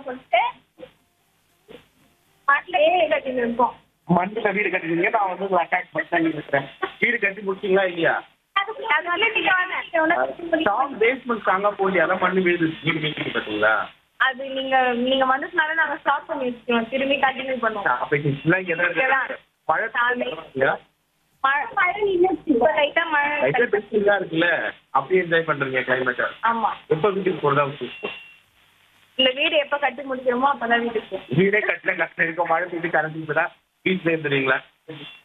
சொல்லிட்டு மண்ணில் வீடு கட்டிட்டு இருக்கோம் மண்ணுல வீடு கட்டிட்டீங்க நான் வந்து உங்களை அட்டாக் பண்ணி இருக்கிறேன் வீடு கட்டி முடிச்சிங்களா இல்லையா அது வந்து நீங்க வந்து நீங்க ஒண்ணு டாப் பேஸ்மெண்ட் ஸ்ட்ராங்கா போட்டு அதான் மண்ணு வீடு வீடு கட்டி பார்த்தீங்களா அது நீங்க நீங்க வந்துச்சுனால நாங்க ஸ்டாப் பண்ணி வச்சுக்கிறோம் திரும்பி கண்டினியூ பண்ணுவோம் அப்ப இப்படிலாம் இங்க தான் இருக்கு. மழை இல்லையா மழை மழை நின்னுச்சு இப்போ லைட்டா மழை லைட்டா டெஸ்டிங்கா இருக்குல்ல அப்படியே என்ஜாய் பண்றீங்க கிளைமேட்டை ஆமா எப்ப வீட்டுக்கு போறதா உங்க இந்த வீடு எப்ப கட்டி முடிக்கிறோமோ அப்பதான் வீட்டுக்கு வீடே கட்டல கஷ்டம் இருக்க மழை பெய்து கரண்ட் இப்பதான் வீட்டுல இருந்துருவீங்களா